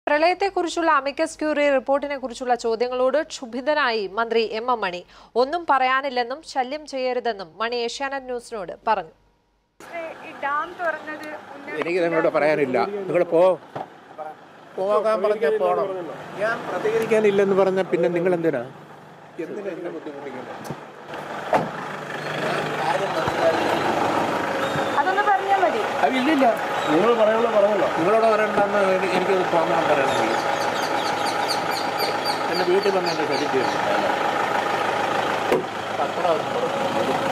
പ്രളയത്തെക്കുറിച്ചുള്ള amicus curiae റിപ്പോർട്ടിനെ കുറിച്ചുള്ള ചോദ്യങ്ങളോട് ക്ഷുഭിതനായി മന്ത്രി എം എം മണി ഒന്നും പറയാനില്ലെന്നും ശല്യം ചെയ്യരുതെന്നും മണി ഏഷ്യാനെറ്റ് ന്യൂസിനോട് പറഞ്ഞു ഈ ഡാം തുറന്നത് മുന്നേ എനിക്ക് നിങ്ങളോട് പറയാനില്ല നിങ്ങൾ പോ പോകാൻ പറഞ്ഞാൽ പോകണം ഞാൻ പ്രതികരിക്കാനില്ലെന്ന് പറഞ്ഞാൽ പിന്നെ നിങ്ങൾ എന്തിനാ എന്തിനാ എന്നെ ബുദ്ധിമുട്ടിക്കുന്നത് അതൊന്ന് പറഞ്ഞാൽ മതി അത് ഇല്ലില്ല നിങ്ങൾ പറയാനുള്ള പറഞ്ഞല്ലോ നിങ്ങളോട് പറയണ്ടെന്ന് എനി- എനിക്കൊരു തോന്നണം പറയണമെങ്കിൽ എൻ്റെ വീട്ടിൽ വന്ന് എൻ്റെ ശരിക്കും പത്രം